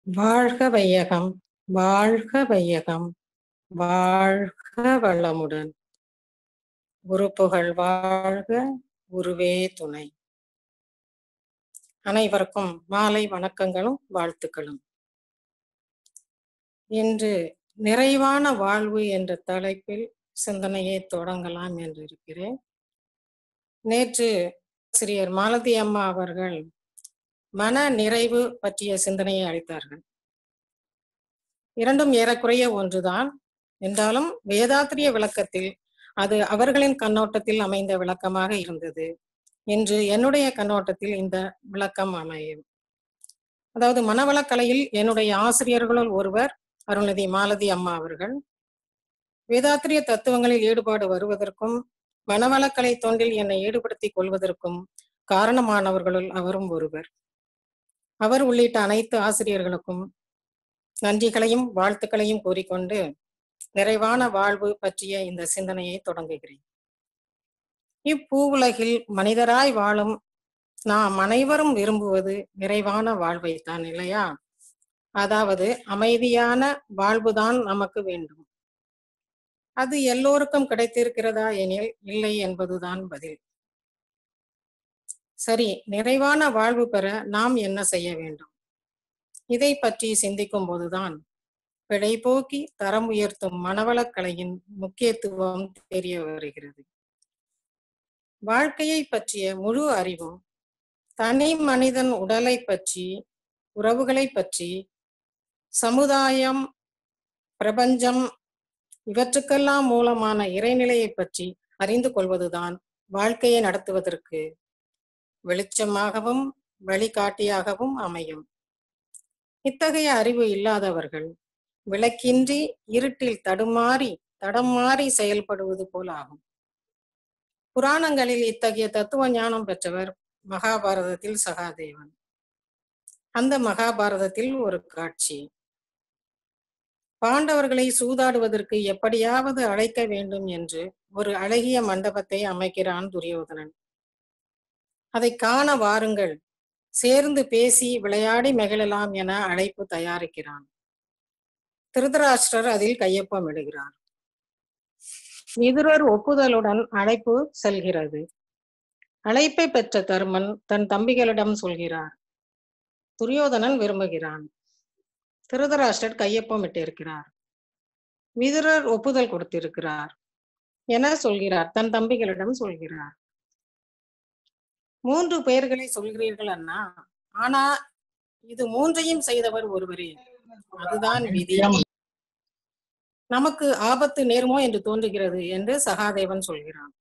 வாழ்க வையகம் வாழ்க வையகம் வாழ்க வளமுடன் குரு புகழ் வாழ்க குருவே துணை அனைவருக்கும் மாலை வணக்கங்களும் வாழ்த்துக்களும் இன்று நிறைவான வாழ்வு என்ற தலைப்பில் சிந்தனையை தொடங்கலாம் என்று இருக்கிறேன் நேற்று ஆசிரியர் மாலதி அம்மா அவர்கள் மன நிறைவு பற்றிய சிந்தனையை அளித்தார்கள் இரண்டும் ஏறக்குறைய ஒன்றுதான் என்றாலும் வேதாத்திரிய விளக்கத்தில் அது அவர்களின் கண்ணோட்டத்தில் அமைந்த விளக்கமாக இருந்தது என்று என்னுடைய கண்ணோட்டத்தில் இந்த விளக்கம் அமையும் அதாவது மனவளக்கலையில் என்னுடைய ஆசிரியர்களுள் ஒருவர் அருள்நிதி மாலதி அம்மா அவர்கள் வேதாத்திரிய தத்துவங்களில் ஈடுபாடு வருவதற்கும் மனவளக்கலை தொண்டில் என்னை ஈடுபடுத்திக் கொள்வதற்கும் காரணமானவர்களுள் அவரும் ஒருவர் அவர் உள்ளிட்ட அனைத்து ஆசிரியர்களுக்கும் நன்றிகளையும் வாழ்த்துக்களையும் கூறிக்கொண்டு நிறைவான வாழ்வு பற்றிய இந்த சிந்தனையை தொடங்குகிறேன் இப்பூவுலகில் மனிதராய் வாழும் நாம் அனைவரும் விரும்புவது நிறைவான வாழ்வைத்தான் இல்லையா அதாவது அமைதியான வாழ்வுதான் நமக்கு வேண்டும் அது எல்லோருக்கும் கிடைத்திருக்கிறதா எனில் இல்லை என்பதுதான் பதில் சரி நிறைவான வாழ்வு பெற நாம் என்ன செய்ய வேண்டும் இதை பற்றி சிந்திக்கும் போதுதான் பிழை போக்கி தரம் உயர்த்தும் மனவளக்கலையின் முக்கியத்துவம் தெரிய வருகிறது வாழ்க்கையை பற்றிய முழு அறிவும் தனி மனிதன் உடலை பற்றி உறவுகளை பற்றி சமுதாயம் பிரபஞ்சம் இவற்றுக்கெல்லாம் மூலமான இறைநிலையை பற்றி அறிந்து கொள்வதுதான் வாழ்க்கையை நடத்துவதற்கு வெளிச்சமாகவும் வழிகாட்டியாகவும் அமையும் இத்தகைய அறிவு இல்லாதவர்கள் விளக்கின்றி இருட்டில் தடுமாறி தடம் மாறி செயல்படுவது போல் ஆகும் புராணங்களில் இத்தகைய தத்துவ ஞானம் பெற்றவர் மகாபாரதத்தில் சகாதேவன் அந்த மகாபாரதத்தில் ஒரு காட்சி பாண்டவர்களை சூதாடுவதற்கு எப்படியாவது அழைக்க வேண்டும் என்று ஒரு அழகிய மண்டபத்தை அமைக்கிறான் துரியோதனன் அதை காண வாருங்கள் சேர்ந்து பேசி விளையாடி மகிழலாம் என அழைப்பு தயாரிக்கிறான் திருதராஷ்டிரர் அதில் கையொப்பம் இடுகிறார் விதுரர் ஒப்புதலுடன் அழைப்பு செல்கிறது அழைப்பை பெற்ற தருமன் தன் தம்பிகளிடம் சொல்கிறார் துரியோதனன் விரும்புகிறான் திருதராஷ்டர் கையொப்பம் இட்டிருக்கிறார் விதுரர் ஒப்புதல் கொடுத்திருக்கிறார் என சொல்கிறார் தன் தம்பிகளிடம் சொல்கிறார் மூன்று பெயர்களை சொல்கிறீர்கள் அண்ணா ஆனா இது மூன்றையும் செய்தவர் ஒருவரே அதுதான் விதி நமக்கு ஆபத்து நேருமோ என்று தோன்றுகிறது என்று சகாதேவன் சொல்கிறான்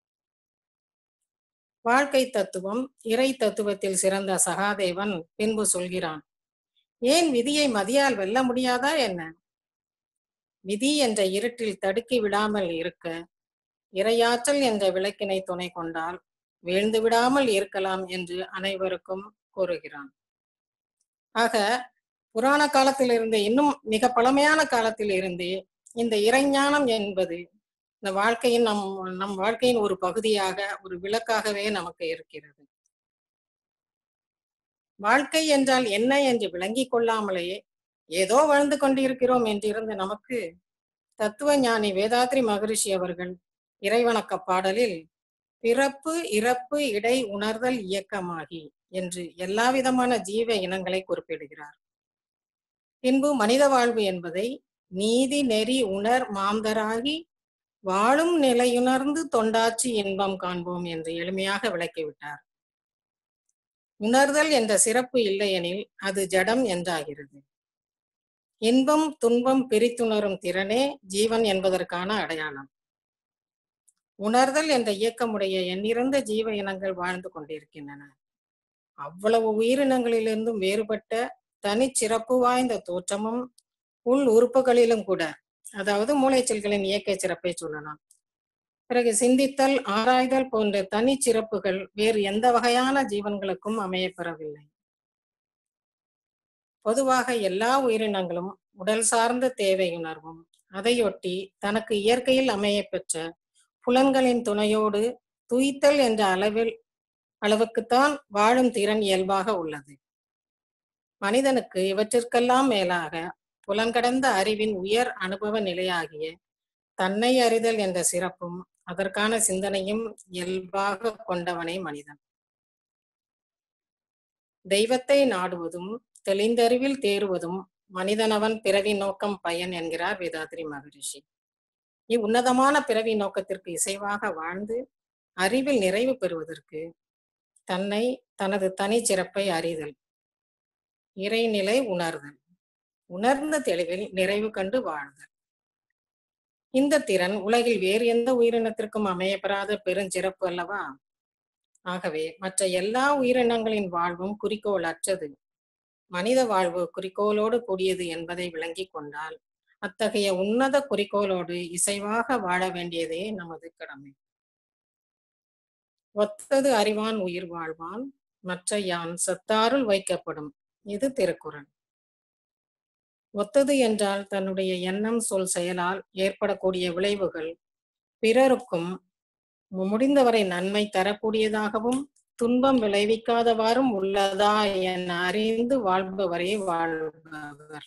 வாழ்க்கை தத்துவம் இறை தத்துவத்தில் சிறந்த சகாதேவன் பின்பு சொல்கிறான் ஏன் விதியை மதியால் வெல்ல முடியாதா என்ன விதி என்ற இருட்டில் தடுக்கி விடாமல் இருக்க இரையாற்றல் என்ற விளக்கினை துணை கொண்டால் வீழ்ந்து விடாமல் இருக்கலாம் என்று அனைவருக்கும் கூறுகிறான் ஆக புராண காலத்திலிருந்து இன்னும் மிக பழமையான காலத்தில் இருந்தே இந்த இறைஞானம் என்பது இந்த வாழ்க்கையின் நம் நம் வாழ்க்கையின் ஒரு பகுதியாக ஒரு விளக்காகவே நமக்கு இருக்கிறது வாழ்க்கை என்றால் என்ன என்று விளங்கி கொள்ளாமலே ஏதோ வாழ்ந்து கொண்டிருக்கிறோம் என்றிருந்த நமக்கு தத்துவ ஞானி வேதாத்ரி மகரிஷி அவர்கள் இறைவணக்க பாடலில் பிறப்பு இறப்பு இடை உணர்தல் இயக்கமாகி என்று எல்லா விதமான ஜீவ இனங்களை குறிப்பிடுகிறார் பின்பு மனித வாழ்வு என்பதை நீதி நெறி உணர் மாந்தராகி வாழும் நிலையுணர்ந்து தொண்டாற்றி இன்பம் காண்போம் என்று எளிமையாக விளக்கிவிட்டார் உணர்தல் என்ற சிறப்பு இல்லையெனில் அது ஜடம் என்றாகிறது இன்பம் துன்பம் பிரித்துணரும் திறனே ஜீவன் என்பதற்கான அடையாளம் உணர்தல் என்ற இயக்கமுடைய எண்ணிறந்த ஜீவ இனங்கள் வாழ்ந்து கொண்டிருக்கின்றன அவ்வளவு உயிரினங்களிலிருந்தும் வேறுபட்ட தனிச்சிறப்பு வாய்ந்த தோற்றமும் உள் உறுப்புகளிலும் கூட அதாவது மூளைச்செல்களின் இயக்க சிறப்பை சொல்லலாம் பிறகு சிந்தித்தல் ஆராய்தல் போன்ற தனி சிறப்புகள் வேறு எந்த வகையான ஜீவன்களுக்கும் அமையப்பெறவில்லை பொதுவாக எல்லா உயிரினங்களும் உடல் சார்ந்த தேவையுணர்வும் அதையொட்டி தனக்கு இயற்கையில் அமைய பெற்ற புலன்களின் துணையோடு துய்த்தல் என்ற அளவில் அளவுக்குத்தான் வாழும் திறன் இயல்பாக உள்ளது மனிதனுக்கு இவற்றிற்கெல்லாம் மேலாக புலங்கடந்த அறிவின் உயர் அனுபவ நிலையாகிய தன்னை அறிதல் என்ற சிறப்பும் அதற்கான சிந்தனையும் இயல்பாக கொண்டவனே மனிதன் தெய்வத்தை நாடுவதும் தெளிந்தறிவில் தேறுவதும் மனிதனவன் பிறவி நோக்கம் பயன் என்கிறார் வேதாத்ரி மகரிஷி இவ்வுன்னதமான பிறவி நோக்கத்திற்கு இசைவாக வாழ்ந்து அறிவில் நிறைவு பெறுவதற்கு தன்னை தனது தனி சிறப்பை அறிதல் இறைநிலை உணர்தல் உணர்ந்த தெளிவில் நிறைவு கண்டு வாழ்தல் இந்த திறன் உலகில் வேறு எந்த உயிரினத்திற்கும் அமையப்பெறாத பெருஞ்சிறப்பு அல்லவா ஆகவே மற்ற எல்லா உயிரினங்களின் வாழ்வும் குறிக்கோள் அற்றது மனித வாழ்வு குறிக்கோளோடு கூடியது என்பதை விளங்கிக் கொண்டால் அத்தகைய உன்னத குறிக்கோளோடு இசைவாக வாழ வேண்டியதே நமது கடமை ஒத்தது அறிவான் உயிர் வாழ்வான் மற்ற யான் சத்தாருள் வைக்கப்படும் இது திருக்குறள் ஒத்தது என்றால் தன்னுடைய எண்ணம் சொல் செயலால் ஏற்படக்கூடிய விளைவுகள் பிறருக்கும் முடிந்தவரை நன்மை தரக்கூடியதாகவும் துன்பம் விளைவிக்காதவாறும் உள்ளதா என அறிந்து வாழ்பவரே வாழ்பவர்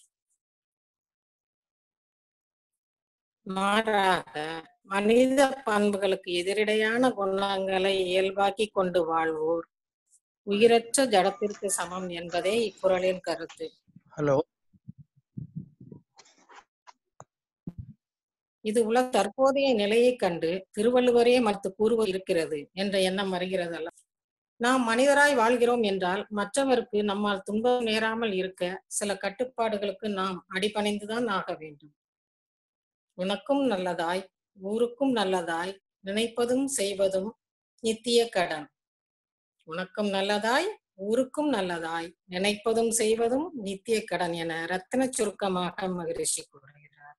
மாறாக மனித பண்புகளுக்கு எதிரிடையான குணங்களை இயல்பாக்கி கொண்டு வாழ்வோர் உயிரற்ற ஜடத்திற்கு சமம் என்பதே இக்குறளின் கருத்து ஹலோ இது உலக தற்போதைய நிலையை கண்டு திருவள்ளுவரே மறுத்து கூறுவ இருக்கிறது என்ற எண்ணம் வருகிறதல்ல நாம் மனிதராய் வாழ்கிறோம் என்றால் மற்றவருக்கு நம்மால் துன்பம் நேராமல் இருக்க சில கட்டுப்பாடுகளுக்கு நாம் அடிபணிந்துதான் ஆக வேண்டும் உனக்கும் நல்லதாய் ஊருக்கும் நல்லதாய் நினைப்பதும் செய்வதும் நித்திய கடன் உனக்கும் நல்லதாய் ஊருக்கும் நல்லதாய் நினைப்பதும் செய்வதும் நித்திய கடன் என ரத்தின சுருக்கமாக மகிழ்ச்சி கூறுகிறார்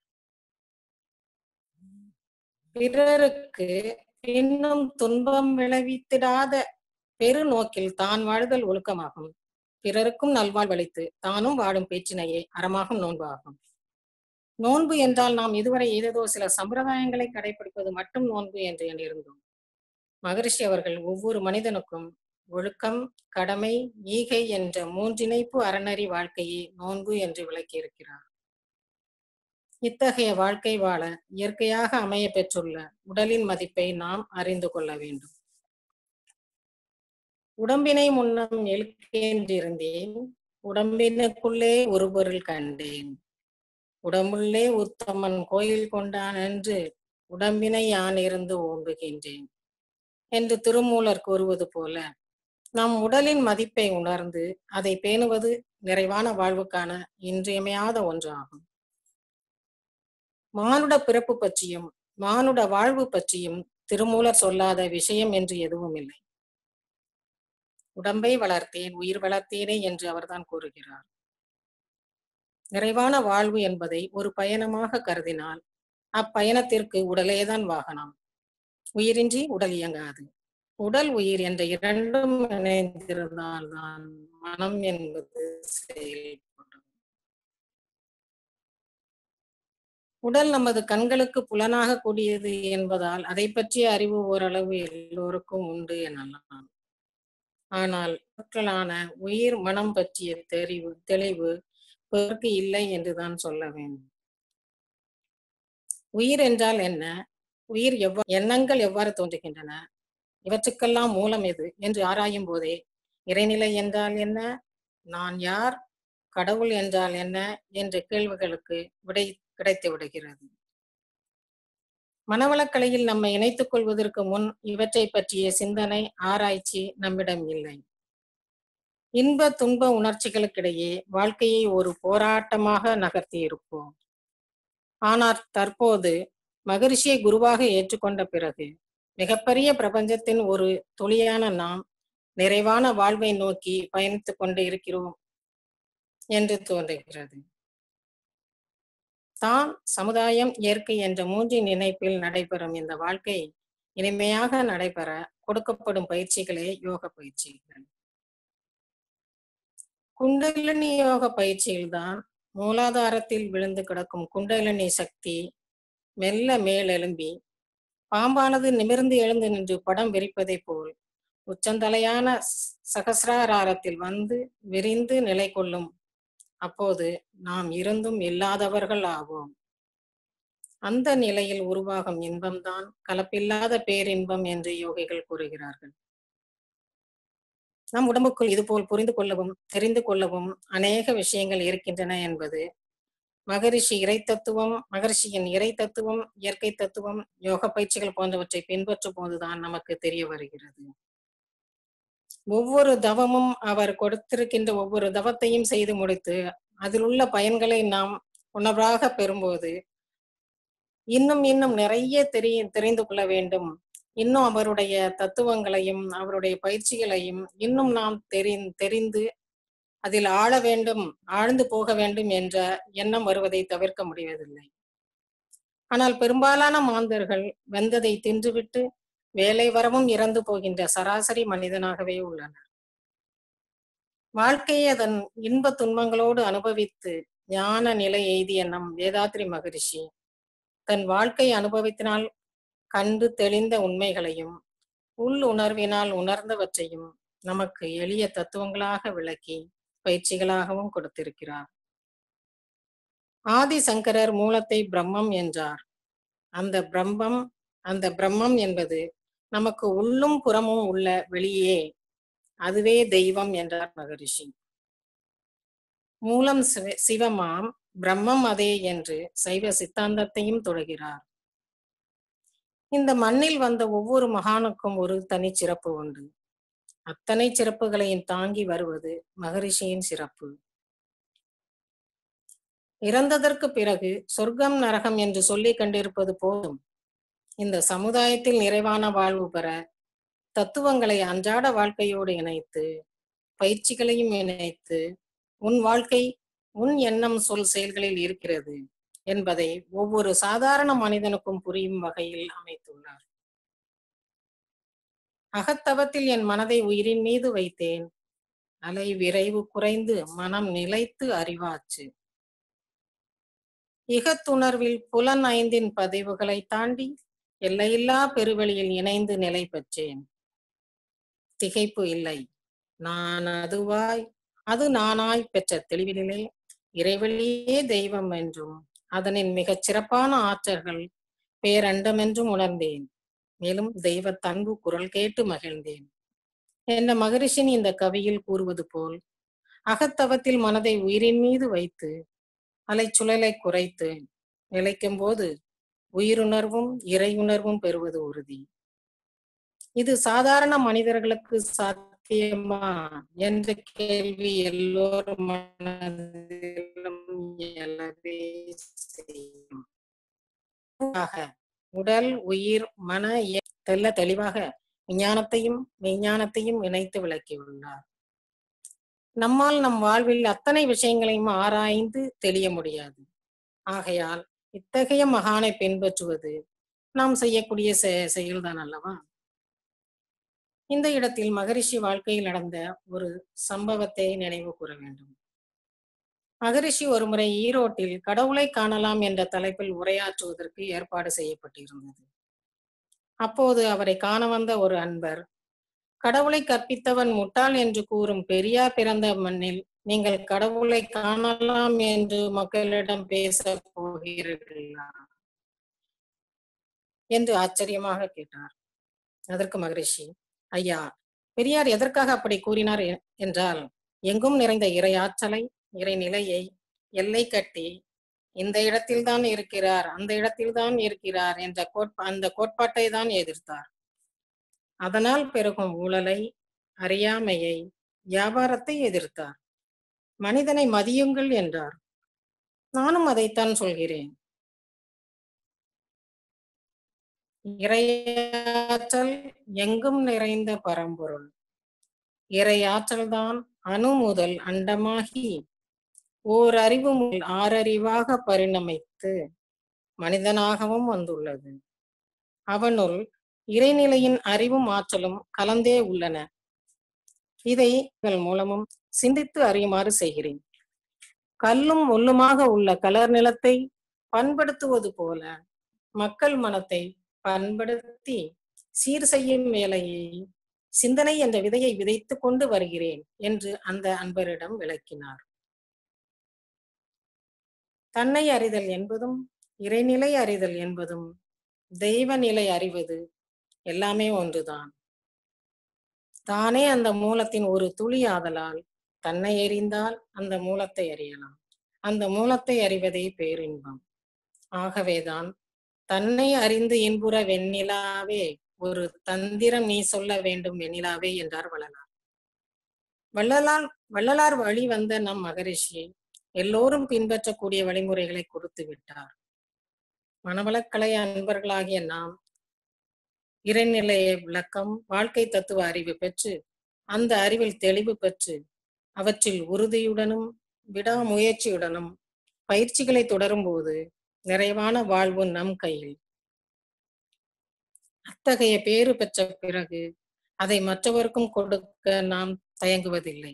பிறருக்கு இன்னும் துன்பம் விளைவித்திடாத பெருநோக்கில் தான் வாழ்தல் ஒழுக்கமாகும் பிறருக்கும் நல்வாழ்வளித்து தானும் வாழும் பேச்சினையே அறமாகும் நோன்பாகும் நோன்பு என்றால் நாம் இதுவரை ஏதேதோ சில சம்பிரதாயங்களை கடைபிடிப்பது மட்டும் நோன்பு என்று எண்ணியிருந்தோம் மகரிஷி அவர்கள் ஒவ்வொரு மனிதனுக்கும் ஒழுக்கம் கடமை ஈகை என்ற மூன்றிணைப்பு அறநறி வாழ்க்கையை நோன்பு என்று விளக்கியிருக்கிறார் இத்தகைய வாழ்க்கை வாழ இயற்கையாக அமைய பெற்றுள்ள உடலின் மதிப்பை நாம் அறிந்து கொள்ள வேண்டும் உடம்பினை முன்னம் எழுக்கின்றிருந்தேன் உடம்பினுக்குள்ளே ஒரு பொருள் கண்டேன் உடம்புள்ளே உத்தமன் கோயில் கொண்டான் என்று உடம்பினை யான் இருந்து ஓம்புகின்றேன் என்று திருமூலர் கூறுவது போல நம் உடலின் மதிப்பை உணர்ந்து அதை பேணுவது நிறைவான வாழ்வுக்கான இன்றியமையாத ஒன்றாகும் மானுட பிறப்பு பற்றியும் மானுட வாழ்வு பற்றியும் திருமூலர் சொல்லாத விஷயம் என்று எதுவும் இல்லை உடம்பை வளர்த்தேன் உயிர் வளர்த்தேனே என்று அவர்தான் கூறுகிறார் நிறைவான வாழ்வு என்பதை ஒரு பயணமாக கருதினால் அப்பயணத்திற்கு உடலேதான் வாகனம் உயிரின்றி உடல் இயங்காது உடல் உயிர் என்ற இரண்டும் இணைந்திருந்தால்தான் மனம் என்பது செயல்படும் உடல் நமது கண்களுக்கு புலனாக கூடியது என்பதால் அதை பற்றிய அறிவு ஓரளவு எல்லோருக்கும் உண்டு எனலாம் ஆனால் பொருட்களான உயிர் மனம் பற்றிய தெரிவு தெளிவு பிறருக்கு இல்லை என்றுதான் சொல்ல வேண்டும் உயிர் என்றால் என்ன உயிர் எவ்வா எண்ணங்கள் எவ்வாறு தோன்றுகின்றன இவற்றுக்கெல்லாம் மூலம் எது என்று ஆராயும் போதே இறைநிலை என்றால் என்ன நான் யார் கடவுள் என்றால் என்ன என்ற கேள்விகளுக்கு விடை கிடைத்து விடுகிறது மனவளக்கலையில் நம்மை இணைத்துக் கொள்வதற்கு முன் இவற்றை பற்றிய சிந்தனை ஆராய்ச்சி நம்மிடம் இல்லை இன்ப துன்ப உணர்ச்சிகளுக்கிடையே வாழ்க்கையை ஒரு போராட்டமாக நகர்த்தி இருப்போம் ஆனால் தற்போது மகரிஷியை குருவாக ஏற்றுக்கொண்ட பிறகு மிகப்பெரிய பிரபஞ்சத்தின் ஒரு துளியான நாம் நிறைவான வாழ்வை நோக்கி பயணித்துக் கொண்டு இருக்கிறோம் என்று தோன்றுகிறது தான் சமுதாயம் இயற்கை என்ற மூன்றின் இணைப்பில் நடைபெறும் இந்த வாழ்க்கை இனிமையாக நடைபெற கொடுக்கப்படும் பயிற்சிகளே யோக பயிற்சிகள் குண்டலினி யோக பயிற்சியில்தான் மூலாதாரத்தில் விழுந்து கிடக்கும் குண்டலினி சக்தி மெல்ல மேலெலும்பி பாம்பானது நிமிர்ந்து எழுந்து நின்று படம் விரிப்பதை போல் உச்சந்தலையான சகசிராரத்தில் வந்து விரிந்து நிலை கொள்ளும் அப்போது நாம் இருந்தும் இல்லாதவர்கள் ஆவோம் அந்த நிலையில் உருவாகும் இன்பம்தான் கலப்பில்லாத பேரின்பம் என்று யோகிகள் கூறுகிறார்கள் நம் உடம்புக்குள் இதுபோல் புரிந்து கொள்ளவும் தெரிந்து கொள்ளவும் அநேக விஷயங்கள் இருக்கின்றன என்பது மகரிஷி இறை தத்துவம் மகரிஷியின் இறை தத்துவம் இயற்கை தத்துவம் யோக பயிற்சிகள் போன்றவற்றை பின்பற்றும் போதுதான் நமக்கு தெரிய வருகிறது ஒவ்வொரு தவமும் அவர் கொடுத்திருக்கின்ற ஒவ்வொரு தவத்தையும் செய்து முடித்து அதில் உள்ள பயன்களை நாம் உணர்வாக பெறும்போது இன்னும் இன்னும் நிறைய தெரிய தெரிந்து கொள்ள வேண்டும் இன்னும் அவருடைய தத்துவங்களையும் அவருடைய பயிற்சிகளையும் இன்னும் நாம் தெரி தெரிந்து அதில் ஆழ வேண்டும் ஆழ்ந்து போக வேண்டும் என்ற எண்ணம் வருவதை தவிர்க்க முடிவதில்லை ஆனால் பெரும்பாலான மாந்தர்கள் வெந்ததை தின்றுவிட்டு வேலை வரவும் இறந்து போகின்ற சராசரி மனிதனாகவே உள்ளனர் வாழ்க்கையை அதன் இன்ப துன்பங்களோடு அனுபவித்து ஞான நிலை எய்திய நம் வேதாத்ரி மகரிஷி தன் வாழ்க்கை அனுபவத்தினால் கண்டு தெளிந்த உண்மைகளையும் உள் உணர்வினால் உணர்ந்தவற்றையும் நமக்கு எளிய தத்துவங்களாக விளக்கி பயிற்சிகளாகவும் கொடுத்திருக்கிறார் ஆதி சங்கரர் மூலத்தை பிரம்மம் என்றார் அந்த பிரம்மம் அந்த பிரம்மம் என்பது நமக்கு உள்ளும் புறமும் உள்ள வெளியே அதுவே தெய்வம் என்றார் மகரிஷி மூலம் சிவ- சிவமாம் பிரம்மம் அதே என்று சைவ சித்தாந்தத்தையும் தொடுகிறார் இந்த மண்ணில் வந்த ஒவ்வொரு மகானுக்கும் ஒரு தனி சிறப்பு உண்டு அத்தனை சிறப்புகளையும் தாங்கி வருவது மகரிஷியின் சிறப்பு இறந்ததற்கு பிறகு சொர்க்கம் நரகம் என்று சொல்லிக் கண்டிருப்பது போதும் இந்த சமுதாயத்தில் நிறைவான வாழ்வு பெற தத்துவங்களை அன்றாட வாழ்க்கையோடு இணைத்து பயிற்சிகளையும் இணைத்து உன் வாழ்க்கை உன் எண்ணம் சொல் செயல்களில் இருக்கிறது என்பதை ஒவ்வொரு சாதாரண மனிதனுக்கும் புரியும் வகையில் அமைத்துள்ளார் அகத்தவத்தில் என் மனதை உயிரின் மீது வைத்தேன் அலை விரைவு குறைந்து மனம் நிலைத்து அறிவாச்சு இகத்துணர்வில் புலன் ஐந்தின் பதிவுகளை தாண்டி எல்லையில்லா பெருவெளியில் இணைந்து நிலை பெற்றேன் திகைப்பு இல்லை நான் அதுவாய் அது நானாய் பெற்ற தெளிவிலே இறைவெளியே தெய்வம் என்றும் அதனின் மிகச் சிறப்பான ஆற்றல்கள் பேரண்டம் என்றும் உணர்ந்தேன் மேலும் தெய்வ தன்பு குரல் கேட்டு மகிழ்ந்தேன் என்ற மகரிஷின் இந்த கவியில் கூறுவது போல் அகத்தவத்தில் மனதை உயிரின் மீது வைத்து அலைச்சுழலை குறைத்து நிலைக்கும் போது உயிருணர்வும் இறையுணர்வும் பெறுவது உறுதி இது சாதாரண மனிதர்களுக்கு சாத்தியமா என்ற கேள்வி எல்லோரும் மனதிலும் எழவே செய்யும் ஆக, உடல் உயிர் மன இய- தெல்ல தெளிவாக விஞ்ஞானத்தையும் மெய்ஞானத்தையும் இணைத்து விளக்கியுள்ளார் நம்மால் நம் வாழ்வில் அத்தனை விஷயங்களையும் ஆராய்ந்து தெளிய முடியாது ஆகையால் இத்தகைய மகானை பின்பற்றுவது நாம் செய்யக்கூடிய செ- செயல்தான் அல்லவா இந்த இடத்தில் மகரிஷி வாழ்க்கையில் நடந்த ஒரு சம்பவத்தை நினைவு கூற வேண்டும் மகரிஷி ஒருமுறை ஈரோட்டில் கடவுளை காணலாம் என்ற தலைப்பில் உரையாற்றுவதற்கு ஏற்பாடு செய்யப்பட்டிருந்தது அப்போது அவரை காண வந்த ஒரு அன்பர் கடவுளை கற்பித்தவன் முட்டாள் என்று கூறும் பெரியார் பிறந்த மண்ணில் நீங்கள் கடவுளை காணலாம் என்று மக்களிடம் பேச போகிறீர்களா என்று ஆச்சரியமாக கேட்டார் அதற்கு மகரிஷி ஐயா பெரியார் எதற்காக அப்படி கூறினார் எ- என்றால் எங்கும் நிறைந்த இறை ஆற்றலை இறை நிலையை எல்லை கட்டி இந்த இடத்தில்தான் இருக்கிறார் அந்த இடத்தில்தான் இருக்கிறார் என்ற கோட்பா அந்த கோட்பாட்டை தான் எதிர்த்தார் அதனால் பெருகும் ஊழலை அறியாமையை வியாபாரத்தை எதிர்த்தார் மனிதனை மதியுங்கள் என்றார் நானும் அதைத்தான் சொல்கிறேன் இறையாற்றல் எங்கும் நிறைந்த பரம்பொருள் இறையாற்றல்தான் அணு முதல் அண்டமாகி ஓர் அறிவு முதல் ஆறறிவாக பரிணமித்து மனிதனாகவும் வந்துள்ளது அவனுள் இறைநிலையின் அறிவும் ஆற்றலும் கலந்தே உள்ளன இதை உங்கள் மூலமும் சிந்தித்து அறியுமாறு செய்கிறேன் கல்லும் முள்ளுமாக உள்ள கலர் நிலத்தை பண்படுத்துவது போல மக்கள் மனத்தை பண்படுத்தி சீர் செய்யும் வேலையை சிந்தனை என்ற விதையை விதைத்துக் கொண்டு வருகிறேன் என்று அந்த அன்பரிடம் விளக்கினார் தன்னை அறிதல் என்பதும் இறைநிலை அறிதல் என்பதும் தெய்வ நிலை அறிவது எல்லாமே ஒன்றுதான் தானே அந்த மூலத்தின் ஒரு துளி ஆதலால் தன்னை எறிந்தால் அந்த மூலத்தை அறியலாம் அந்த மூலத்தை அறிவதே பேரின்பம் ஆகவேதான் தன்னை அறிந்து இன்புற வெண்ணிலாவே ஒரு தந்திரம் நீ சொல்ல வேண்டும் வெண்ணிலாவே என்றார் வள்ளலார் வள்ளலார் வள்ளலார் வழி வந்த நம் மகரிஷி எல்லோரும் பின்பற்றக்கூடிய வழிமுறைகளை கொடுத்து விட்டார் மனவளக்கலை அன்பர்களாகிய நாம் இறைநிலைய விளக்கம் வாழ்க்கை தத்துவ அறிவு பெற்று அந்த அறிவில் தெளிவு பெற்று அவற்றில் உறுதியுடனும் விடாமுயற்சியுடனும் பயிற்சிகளை தொடரும் போது நிறைவான வாழ்வு நம் கையில் அத்தகைய பேறு பெற்ற பிறகு அதை மற்றவருக்கும் கொடுக்க நாம் தயங்குவதில்லை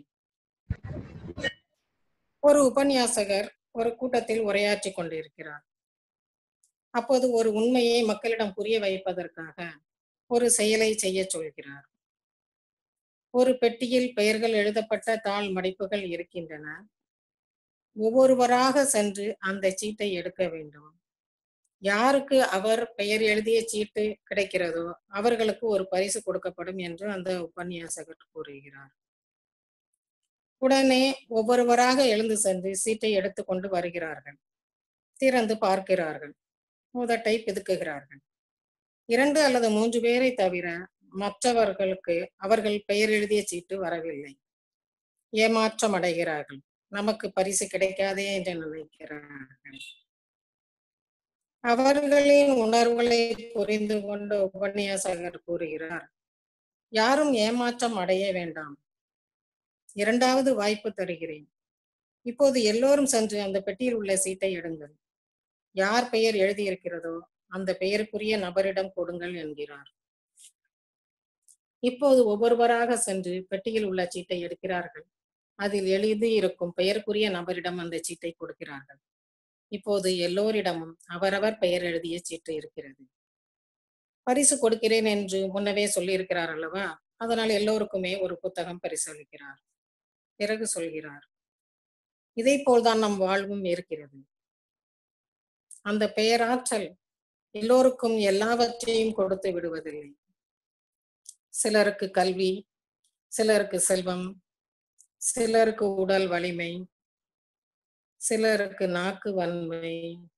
ஒரு உபன்யாசகர் ஒரு கூட்டத்தில் உரையாற்றி கொண்டிருக்கிறார் அப்போது ஒரு உண்மையை மக்களிடம் புரிய வைப்பதற்காக ஒரு செயலை செய்ய சொல்கிறார் ஒரு பெட்டியில் பெயர்கள் எழுதப்பட்ட தாள் மடிப்புகள் இருக்கின்றன ஒவ்வொருவராக சென்று அந்த சீட்டை எடுக்க வேண்டும் யாருக்கு அவர் பெயர் எழுதிய சீட்டு கிடைக்கிறதோ அவர்களுக்கு ஒரு பரிசு கொடுக்கப்படும் என்று அந்த உபன்யாசகர் கூறுகிறார் உடனே ஒவ்வொருவராக எழுந்து சென்று சீட்டை எடுத்துக்கொண்டு வருகிறார்கள் திறந்து பார்க்கிறார்கள் முதட்டை பிதுக்குகிறார்கள் இரண்டு அல்லது மூன்று பேரை தவிர மற்றவர்களுக்கு அவர்கள் பெயர் எழுதிய சீட்டு வரவில்லை ஏமாற்றம் அடைகிறார்கள் நமக்கு பரிசு கிடைக்காதே என்று நினைக்கிறார்கள் அவர்களின் உணர்வுகளை புரிந்து கொண்ட உபன்யாசகர் கூறுகிறார் யாரும் ஏமாற்றம் அடைய வேண்டாம் இரண்டாவது வாய்ப்பு தருகிறேன் இப்போது எல்லோரும் சென்று அந்த பெட்டியில் உள்ள சீட்டை எடுங்கள் யார் பெயர் எழுதியிருக்கிறதோ அந்த பெயருக்குரிய நபரிடம் கொடுங்கள் என்கிறார் இப்போது ஒவ்வொருவராக சென்று பெட்டியில் உள்ள சீட்டை எடுக்கிறார்கள் அதில் எழுதி இருக்கும் பெயருக்குரிய நபரிடம் அந்த சீட்டை கொடுக்கிறார்கள் இப்போது எல்லோரிடமும் அவரவர் பெயர் எழுதிய சீட்டு இருக்கிறது பரிசு கொடுக்கிறேன் என்று முன்னவே சொல்லியிருக்கிறார் அல்லவா அதனால் எல்லோருக்குமே ஒரு புத்தகம் பரிசு அளிக்கிறார் பிறகு சொல்கிறார் இதை போல்தான் நம் வாழ்வும் இருக்கிறது அந்த பெயராற்றல் எல்லோருக்கும் எல்லாவற்றையும் கொடுத்து விடுவதில்லை சிலருக்கு கல்வி சிலருக்கு செல்வம் சிலருக்கு உடல் வலிமை சிலருக்கு நாக்கு வன்மை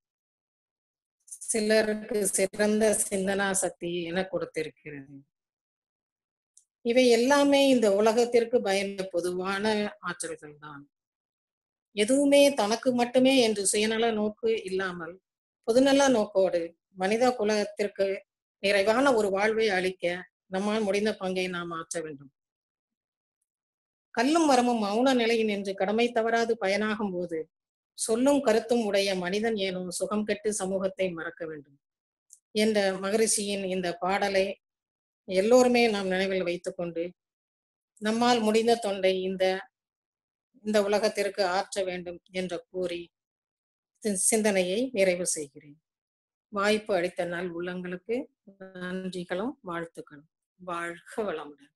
சிலருக்கு சிறந்த சிந்தனா சக்தி என கொடுத்திருக்கிறது இவை எல்லாமே இந்த உலகத்திற்கு பயந்த பொதுவான ஆற்றல்கள் தான் எதுவுமே தனக்கு மட்டுமே என்று சுயநல நோக்கு இல்லாமல் பொதுநல நோக்கோடு மனித குலத்திற்கு நிறைவான ஒரு வாழ்வை அளிக்க நம்மால் முடிந்த பங்கை நாம் ஆற்ற வேண்டும் கல்லும் மரமும் மௌன நிலையில் நின்று கடமை தவறாது பயனாகும் போது சொல்லும் கருத்தும் உடைய மனிதன் ஏனோ சுகம் கெட்டு சமூகத்தை மறக்க வேண்டும் என்ற மகரிஷியின் இந்த பாடலை எல்லோருமே நாம் நினைவில் வைத்துக்கொண்டு நம்மால் முடிந்த தொண்டை இந்த இந்த உலகத்திற்கு ஆற்ற வேண்டும் என்று கூறி சிந்தனையை நிறைவு செய்கிறேன் வாய்ப்பு அளித்த நாள் உள்ளங்களுக்கு நன்றிகளும் வாழ்த்துக்களும் வாழ்க வளமுடன்